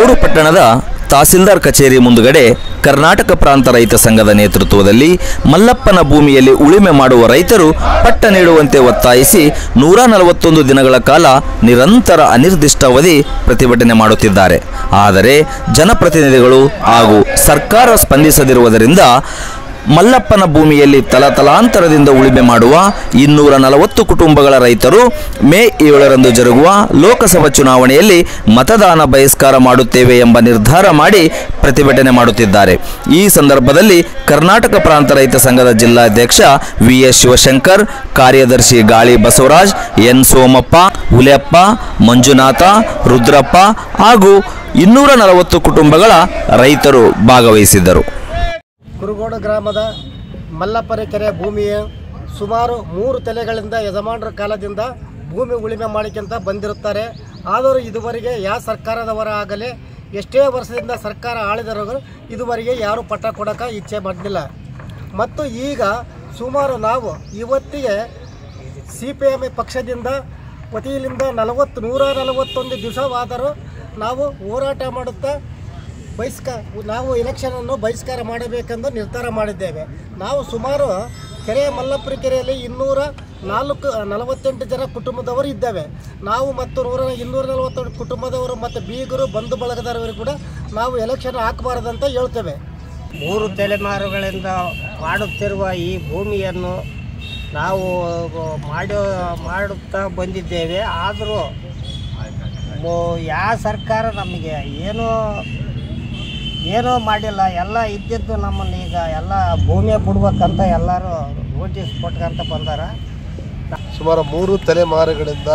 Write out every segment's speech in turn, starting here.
ಕುರುಗೋಡು ಪಟ್ಟಣದ ತಹಸೀಲ್ದಾರ್ ಕಚೇರಿ ಮುಂದುಗಡೆ ಕರ್ನಾಟಕ ಪ್ರಾಂತ ರೈತ ಸಂಘದ ನೇತೃತ್ವದಲ್ಲಿ ಮಲ್ಲಪ್ಪನ ಭೂಮಿಯಲ್ಲಿ ಉಳುಮೆ ಮಾಡುವ ರೈತರು ಪಟ್ಟ ನೀಡುವಂತೆ ಒತ್ತಾಯಿಸಿ ನೂರ ನಲವತ್ತೊಂದು ದಿನಗಳ ಕಾಲ ನಿರಂತರ ಅನಿರ್ದಿಷ್ಟಾವಧಿ ಪ್ರತಿಭಟನೆ ಮಾಡುತ್ತಿದ್ದಾರೆ ಆದರೆ ಜನಪ್ರತಿನಿಧಿಗಳು ಹಾಗೂ ಸರ್ಕಾರ ಸ್ಪಂದಿಸದಿರುವುದರಿಂದ ಮಲ್ಲಪ್ಪನ ಭೂಮಿಯಲ್ಲಿ ತಲತಲಾಂತರದಿಂದ ಉಳುಮೆ ಮಾಡುವ ಇನ್ನೂರ ನಲವತ್ತು ಕುಟುಂಬಗಳ ರೈತರು ಮೇ ಏಳರಂದು ಜರುಗುವ ಲೋಕಸಭಾ ಚುನಾವಣೆಯಲ್ಲಿ ಮತದಾನ ಬಹಿಷ್ಕಾರ ಮಾಡುತ್ತೇವೆ ಎಂಬ ನಿರ್ಧಾರ ಮಾಡಿ ಪ್ರತಿಭಟನೆ ಮಾಡುತ್ತಿದ್ದಾರೆ ಈ ಸಂದರ್ಭದಲ್ಲಿ ಕರ್ನಾಟಕ ಪ್ರಾಂತ ರೈತ ಸಂಘದ ಜಿಲ್ಲಾಧ್ಯಕ್ಷ ವಿ ಎಸ್ ಶಿವಶಂಕರ್ ಕಾರ್ಯದರ್ಶಿ ಗಾಳಿ ಬಸವರಾಜ್ ಎನ್ ಸೋಮಪ್ಪ ಹುಲಿಯಪ್ಪ ಮಂಜುನಾಥ ರುದ್ರಪ್ಪ ಹಾಗೂ ಇನ್ನೂರ ನಲವತ್ತು ಕುಟುಂಬಗಳ ರೈತರು ಭಾಗವಹಿಸಿದ್ದರು ಕುರುಗೋಡು ಗ್ರಾಮದ ಮಲ್ಲಪ್ಪನ ಕೆರೆ ಭೂಮಿಯ ಸುಮಾರು ಮೂರು ತಲೆಗಳಿಂದ ಯಜಮಾನರ ಕಾಲದಿಂದ ಭೂಮಿ ಉಳುಮೆ ಮಾಡಿಕೊಂತ ಬಂದಿರುತ್ತಾರೆ ಆದರೂ ಇದುವರೆಗೆ ಯಾವ ಸರ್ಕಾರದವರ ಆಗಲಿ ಎಷ್ಟೇ ವರ್ಷದಿಂದ ಸರ್ಕಾರ ಆಳಿದವರು ಇದುವರೆಗೆ ಯಾರೂ ಪಟ್ಟ ಕೊಡೋಕೆ ಇಚ್ಛೆ ಮಾಡಲಿಲ್ಲ ಮತ್ತು ಈಗ ಸುಮಾರು ನಾವು ಇವತ್ತಿಗೆ ಸಿ ಪಿ ಎಮ್ ಪಕ್ಷದಿಂದ ವತಿಯಿಂದ ನಲವತ್ತು ನೂರ ನಲವತ್ತೊಂದು ದಿವಸವಾದರೂ ನಾವು ಹೋರಾಟ ಮಾಡುತ್ತಾ ಬಹಿಷ್ಕಾರ ನಾವು ಎಲೆಕ್ಷನನ್ನು ಬಹಿಷ್ಕಾರ ಮಾಡಬೇಕೆಂದು ನಿರ್ಧಾರ ಮಾಡಿದ್ದೇವೆ ನಾವು ಸುಮಾರು ಕೆರೆ ಮಲ್ಲಪುರ ಕೆರೆಯಲ್ಲಿ ಇನ್ನೂರ ನಾಲ್ಕು ನಲವತ್ತೆಂಟು ಜನ ಕುಟುಂಬದವರು ಇದ್ದೇವೆ ನಾವು ಮತ್ತು ನೂರ ಇನ್ನೂರ ನಲವತ್ತೆಂಟು ಕುಟುಂಬದವರು ಮತ್ತು ಬೀಗರು ಬಂಧು ಬಳಗದವರು ಕೂಡ ನಾವು ಎಲೆಕ್ಷನ್ ಹಾಕಬಾರದಂತ ಹೇಳ್ತೇವೆ ಮೂರು ತಲೆಮಾರುಗಳಿಂದ ಮಾಡುತ್ತಿರುವ ಈ ಭೂಮಿಯನ್ನು ನಾವು ಮಾಡಿ ಮಾಡುತ್ತಾ ಬಂದಿದ್ದೇವೆ ಆದರೂ ಯಾವ ಸರ್ಕಾರ ನಮಗೆ ಏನೂ ಏನೂ ಮಾಡಿಲ್ಲ ಎಲ್ಲ ಇದ್ದಿದ್ದು ನಮ್ಮನ್ನು ಈಗ ಎಲ್ಲ ಭೂಮಿ ಬಿಡ್ಬೇಕಂತ ಎಲ್ಲರೂ ನೋಟಿಸ್ ಕೊಟ್ಕೊಂತ ಬಂದಾರ ಸುಮಾರು ಮೂರು ತಲೆಮಾರುಗಳಿಂದ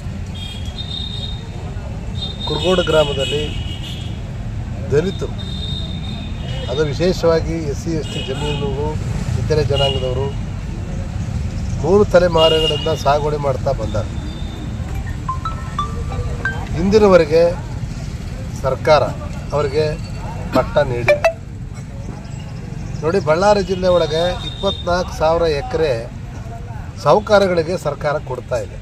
ಕುರುಗೋಡು ಗ್ರಾಮದಲ್ಲಿ ದಲಿತರು ಅದು ವಿಶೇಷವಾಗಿ ಎಸ್ ಸಿ ಎಸ್ ಟಿ ಜಮೀನು ಇತರೆ ಜನಾಂಗದವರು ಮೂರು ತಲೆಮಾರುಗಳಿಂದ ಸಾಗುವಳಿ ಮಾಡ್ತಾ ಬಂದ್ದಾರೆ ಇಂದಿನವರೆಗೆ ಸರ್ಕಾರ ಅವರಿಗೆ ಪಟ್ಟ ನೀಡಿ ನೋಡಿ ಬಳ್ಳಾರಿ ಜಿಲ್ಲೆ ಒಳಗೆ ಇಪ್ಪತ್ನಾಲ್ಕು ಸಾವಿರ ಎಕರೆ ಸಾಹುಕಾರಗಳಿಗೆ ಸರ್ಕಾರ ಕೊಡ್ತಾ ಇದೆ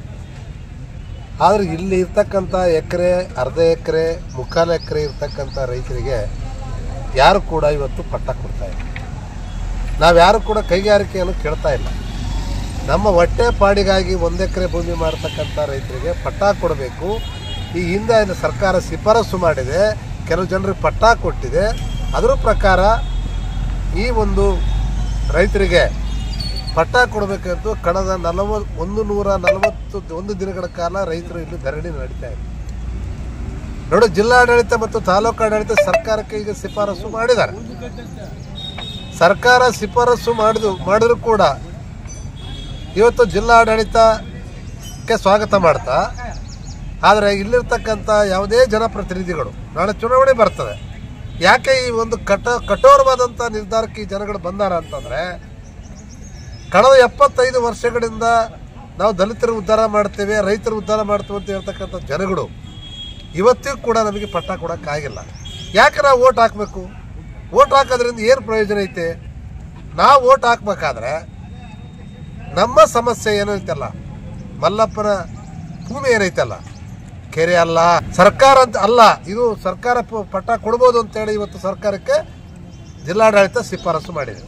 ಆದರೆ ಇಲ್ಲಿ ಇರ್ತಕ್ಕಂಥ ಎಕರೆ ಅರ್ಧ ಎಕರೆ ಮುಕ್ಕಾಲು ಎಕರೆ ಇರ್ತಕ್ಕಂಥ ರೈತರಿಗೆ ಯಾರು ಕೂಡ ಇವತ್ತು ಪಟ್ಟ ಕೊಡ್ತಾ ಇಲ್ಲ ನಾವು ಯಾರು ಕೂಡ ಕೈಗಾರಿಕೆಯನ್ನು ಕೇಳ್ತಾ ಇಲ್ಲ ನಮ್ಮ ಹೊಟ್ಟೆ ಪಾಡಿಗಾಗಿ ಒಂದು ಎಕರೆ ಭೂಮಿ ಮಾಡ್ತಕ್ಕಂಥ ರೈತರಿಗೆ ಪಟ್ಟ ಕೊಡಬೇಕು ಈ ಹಿಂದೆ ಇದು ಸರ್ಕಾರ ಶಿಫಾರಸು ಮಾಡಿದೆ ಕೆಲವು ಜನರಿಗೆ ಪಟ್ಟ ಕೊಟ್ಟಿದೆ ಅದರ ಪ್ರಕಾರ ಈ ಒಂದು ರೈತರಿಗೆ ಪಟ್ಟ ಕೊಡಬೇಕಂತ ಕಳೆದ ನಲವ ಒಂದು ನೂರ ನಲವತ್ತು ಒಂದು ದಿನಗಳ ಕಾಲ ರೈತರು ಇಲ್ಲಿ ಧರಣಿ ನಡೀತಾ ಇದೆ ನೋಡಿ ಜಿಲ್ಲಾಡಳಿತ ಮತ್ತು ತಾಲೂಕು ಆಡಳಿತ ಸರ್ಕಾರಕ್ಕೆ ಈಗ ಶಿಫಾರಸು ಮಾಡಿದ್ದಾರೆ ಸರ್ಕಾರ ಶಿಫಾರಸು ಮಾಡಿದು ಮಾಡಿದ್ರು ಕೂಡ ಇವತ್ತು ಜಿಲ್ಲಾಡಳಿತಕ್ಕೆ ಸ್ವಾಗತ ಮಾಡ್ತಾ ಆದರೆ ಇಲ್ಲಿರ್ತಕ್ಕಂಥ ಯಾವುದೇ ಜನಪ್ರತಿನಿಧಿಗಳು ನಾಳೆ ಚುನಾವಣೆ ಬರ್ತದೆ ಯಾಕೆ ಈ ಒಂದು ಕಠ ಕಠೋರವಾದಂಥ ನಿರ್ಧಾರಕ್ಕೆ ಈ ಜನಗಳು ಬಂದಾರ ಅಂತಂದರೆ ಕಳೆದ ಎಪ್ಪತ್ತೈದು ವರ್ಷಗಳಿಂದ ನಾವು ದಲಿತರು ಉದ್ಧಾರ ಮಾಡ್ತೇವೆ ರೈತರು ಉದ್ಧಾರ ಮಾಡ್ತೇವೆ ಅಂತ ಹೇಳ್ತಕ್ಕಂಥ ಜನಗಳು ಇವತ್ತಿಗೂ ಕೂಡ ನಮಗೆ ಪಟ್ಟ ಕೊಡೋಕ್ಕಾಗಿಲ್ಲ ಯಾಕೆ ನಾವು ಓಟ್ ಹಾಕಬೇಕು ಓಟ್ ಹಾಕೋದ್ರಿಂದ ಏನು ಪ್ರಯೋಜನ ಐತೆ ನಾವು ಓಟ್ ಹಾಕ್ಬೇಕಾದ್ರೆ ನಮ್ಮ ಸಮಸ್ಯೆ ಏನೈತಲ್ಲ ಮಲ್ಲಪ್ಪನ ಭೂಮಿ ಏನೈತಲ್ಲ ಕೆರೆ ಅಲ್ಲ ಸರ್ಕಾರ ಅಂತ ಅಲ್ಲ ಇದು ಸರ್ಕಾರ ಪ- ಪಟ್ಟ ಕೊಡ್ಬೋದು ಅಂತೇಳಿ ಇವತ್ತು ಸರ್ಕಾರಕ್ಕೆ ಜಿಲ್ಲಾಡಳಿತ ಶಿಫಾರಸು ಮಾಡಿದೆ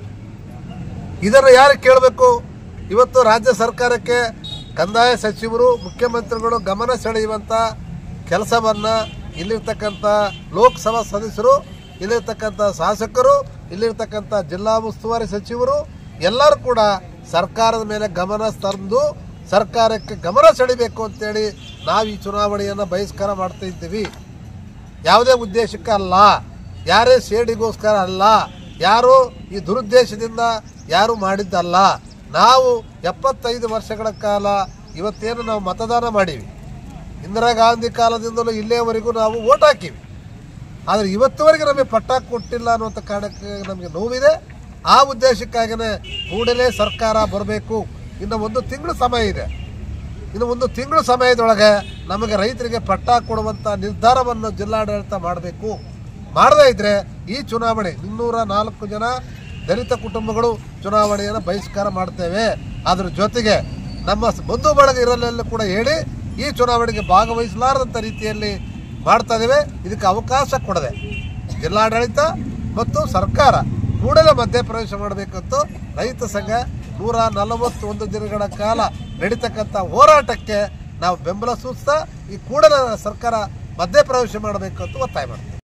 ಇದನ್ನು ಯಾರು ಕೇಳಬೇಕು ಇವತ್ತು ರಾಜ್ಯ ಸರ್ಕಾರಕ್ಕೆ ಕಂದಾಯ ಸಚಿವರು ಮುಖ್ಯಮಂತ್ರಿಗಳು ಗಮನ ಸೆಳೆಯುವಂಥ ಕೆಲಸವನ್ನು ಇಲ್ಲಿರ್ತಕ್ಕಂಥ ಲೋಕಸಭಾ ಸದಸ್ಯರು ಇಲ್ಲಿರ್ತಕ್ಕಂಥ ಶಾಸಕರು ಇಲ್ಲಿರ್ತಕ್ಕಂಥ ಜಿಲ್ಲಾ ಉಸ್ತುವಾರಿ ಸಚಿವರು ಎಲ್ಲರೂ ಕೂಡ ಸರ್ಕಾರದ ಮೇಲೆ ಗಮನ ತಂದು ಸರ್ಕಾರಕ್ಕೆ ಗಮನ ಸೆಳಿಬೇಕು ಅಂತೇಳಿ ನಾವು ಈ ಚುನಾವಣೆಯನ್ನು ಬಹಿಷ್ಕಾರ ಮಾಡ್ತಾ ಇದ್ದೀವಿ ಯಾವುದೇ ಉದ್ದೇಶಕ್ಕೆ ಅಲ್ಲ ಯಾರೇ ಸೇಡಿಗೋಸ್ಕರ ಅಲ್ಲ ಯಾರು ಈ ದುರುದ್ದೇಶದಿಂದ ಯಾರು ಮಾಡಿದ್ದಲ್ಲ ನಾವು ಎಪ್ಪತ್ತೈದು ವರ್ಷಗಳ ಕಾಲ ಇವತ್ತೇನು ನಾವು ಮತದಾನ ಮಾಡೀವಿ ಇಂದಿರಾ ಗಾಂಧಿ ಕಾಲದಿಂದಲೂ ಇಲ್ಲಿಯವರೆಗೂ ನಾವು ಓಟ್ ಹಾಕಿವಿ ಆದರೆ ಇವತ್ತುವರೆಗೆ ನಮಗೆ ಪಟ್ಟ ಕೊಟ್ಟಿಲ್ಲ ಅನ್ನುವಂಥ ಕಾರಣಕ್ಕೆ ನಮಗೆ ನೋವಿದೆ ಆ ಉದ್ದೇಶಕ್ಕಾಗಿಯೇ ಕೂಡಲೇ ಸರ್ಕಾರ ಬರಬೇಕು ಇನ್ನು ಒಂದು ತಿಂಗಳು ಸಮಯ ಇದೆ ಇನ್ನು ಒಂದು ತಿಂಗಳು ಸಮಯದೊಳಗೆ ನಮಗೆ ರೈತರಿಗೆ ಪಟ್ಟ ಕೊಡುವಂಥ ನಿರ್ಧಾರವನ್ನು ಜಿಲ್ಲಾಡಳಿತ ಮಾಡಬೇಕು ಮಾಡದೇ ಇದ್ರೆ ಈ ಚುನಾವಣೆ ಇನ್ನೂರ ನಾಲ್ಕು ಜನ ದಲಿತ ಕುಟುಂಬಗಳು ಚುನಾವಣೆಯನ್ನು ಬಹಿಷ್ಕಾರ ಮಾಡ್ತೇವೆ ಅದ್ರ ಜೊತೆಗೆ ನಮ್ಮ ಬಂಧು ಬಳಗ ಇರಲೆಲ್ಲ ಕೂಡ ಹೇಳಿ ಈ ಚುನಾವಣೆಗೆ ಭಾಗವಹಿಸಲಾರದಂಥ ರೀತಿಯಲ್ಲಿ ಮಾಡ್ತಾ ಇದ್ದೇವೆ ಇದಕ್ಕೆ ಅವಕಾಶ ಕೊಡದೆ ಜಿಲ್ಲಾಡಳಿತ ಮತ್ತು ಸರ್ಕಾರ ಕೂಡಲೇ ಮಧ್ಯಪ್ರವೇಶ ಮಾಡಬೇಕಂತ ರೈತ ಸಂಘ ನೂರ ನಲವತ್ತೊಂದು ದಿನಗಳ ಕಾಲ ನಡೀತಕ್ಕಂಥ ಹೋರಾಟಕ್ಕೆ ನಾವು ಬೆಂಬಲ ಸೂಚಿಸ್ತಾ ಈ ಕೂಡಲೇ ಸರ್ಕಾರ ಮಧ್ಯಪ್ರವೇಶ ಮಾಡಬೇಕು ಅಂತ ಒತ್ತಾಯ ಮಾಡ್ತೀವಿ